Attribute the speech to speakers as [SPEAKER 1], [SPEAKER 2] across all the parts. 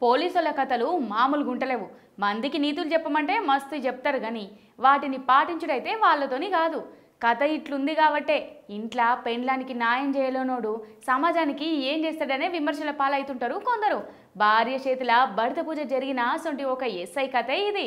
[SPEAKER 1] పోలీసుల కథలు మామూలు గుంటలేవు మందికి నీతులు చెప్పమంటే మస్తు చెప్తారు కానీ వాటిని పాటించుడైతే వాళ్ళతోని కాదు కథ ఇట్లుంది కాబట్టే ఇంట్లో పెండ్లానికి న్యాయం చేయలేనోడు సమాజానికి ఏం చేస్తాడనే విమర్శల పాలవుతుంటారు కొందరు భార్య చేతిల భర్త పూజ జరిగిన సొంటి ఒక ఎస్ఐ కథే ఇది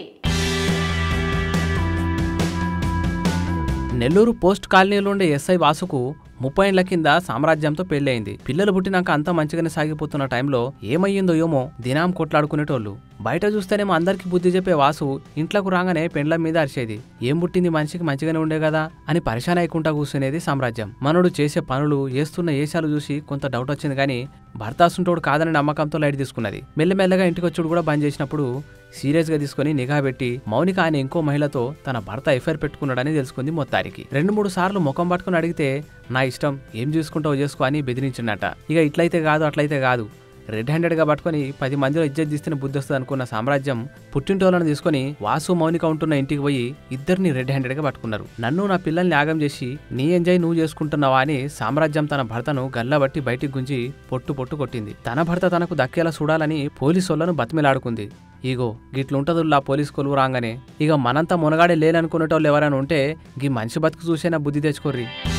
[SPEAKER 2] నెల్లూరు పోస్ట్ కాలనీలో ఉండే ఎస్ఐ వాసుకు ముప్పై ఏళ్ల కింద సామ్రాజ్యంతో పెళ్లయింది పిల్లలు పుట్టినాక అంతా మంచిగానే సాగిపోతున్న టైంలో ఏమయ్యిందో ఏమో దినాం కొట్లాడుకునేటోళ్ళు బయట చూస్తేనేమో అందరికీ బుద్ధి చెప్పే వాసు ఇంట్లోకి రాగానే పెండ్ల మీద అరిచేది ఏం పుట్టింది మనిషికి మంచిగానే ఉండే కదా అని పరిశాన్ అయ్యకుండా కూర్చునేది సామ్రాజ్యం మనోడు చేసే పనులు చేస్తున్న ఏషాలు చూసి కొంత డౌట్ వచ్చింది కానీ భర్త అసుంటోడు కాదని నమ్మకంతో లైట్ తీసుకున్నది మెల్లమెల్లగా ఇంటికి వచ్చుడు కూడా బంద్ చేసినప్పుడు సీరియస్ గా తీసుకుని నిఘా పెట్టి మౌనిక ఆయన ఇంకో మహిళతో తన భర్త ఎఫ్ఐఆర్ పెట్టుకున్నాడని తెలుసుకుంది మొత్తానికి రెండు మూడు సార్లు ముఖం పట్టుకుని అడిగితే నా ఇష్టం ఏం చేసుకుంటావో చేసుకో అని బెదిరించిండట ఇక ఇట్లయితే కాదు అట్లయితే కాదు రెడ్ హ్యాండెడ్ గా పట్టుకొని పది మందిలో ఇజ్జత్ తీస్తే బుద్ధి వస్తుంది అనుకున్న సామ్రాజ్యం పుట్టింటోళ్ళను తీసుకొని వాసు మౌనిక ఉంటున్న ఇంటికి పోయి ఇద్దరిని రెడ్ హ్యాండెడ్ గా పట్టుకున్నారు నన్ను నా పిల్లల్ని యాగం చేసి నీ ఎంజాయ్ నువ్వు చేసుకుంటున్నావా అని సామ్రాజ్యం తన భర్తను గల్లబట్టి బయటికి గుంజి పొట్టు పొట్టు కొట్టింది తన భర్త తనకు దక్కేలా చూడాలని పోలీసోళ్లను బతిమిలాడుకుంది ఇగో గిట్లుంటదుల్లా పోలీస్ కొలువు రాగానే ఇక మనంతా మునగాడే లేననుకునేటోళ్ళు ఎవరైనా ఉంటే గీ మనిషి బతుకు చూసేనా బుద్ధి తెచ్చుకోర్రి